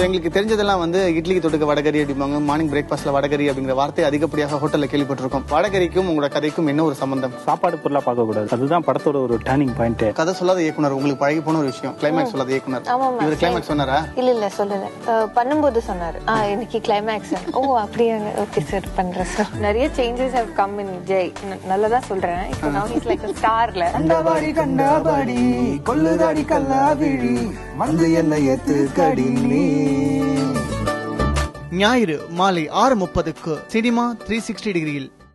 எங்களுக்கு தெரிஞ்சதெல்லாம் வந்து இட்லிக்கு தொட்டுக்க வடகரி அப்படிம்பாங்க மார்னிங் பிரேக்ஃபாஸ்ட்ல வடகரி அப்படிங்கிற வார்த்தை அதிகப்படியாக ஹோட்டல்ல கேள்விப்பட்டிருக்கோம் வடகரிக்கும் உங்களோட கதைக்கும் என்ன ஒரு சம்பந்தம் சாப்பாடு பொருளா பார்க்க கூடாது அதுதான் படத்தோட ஒரு டேர்னிங் பாயிண்ட் கதை சொல்லாத இயக்குனர் உங்களுக்கு பழகி போன ஒரு விஷயம் கிளைமேக்ஸ் சொல்லாத இயக்குனர் ஆமாமா. இவர் கிளைமேக்ஸ் சொன்னாரா இல்ல இல்ல சொல்லல அஹ், பண்ணும்போது சொன்னாரு ஆ இன்னைக்கு கிளைமேக்ஸ் ஓ அப்படியாங்க ஓகே சார் பண்றேன் சார் நிறைய changes how come in Jai ந- நல்லதா சொல்றேன் இப்போ நவ இஸ் லைக் ஸ்டார்ல கண்டபாடி கண்டபாடி கொள்ளுதாடி கல்லாவிழி வந்து என்ன ஏத்து கடி நீ ஞாயிறு மாலை ஆறு முப்பதுக்கு சினிமா த்ரீ சிக்ஸ்டி டிகிரியில்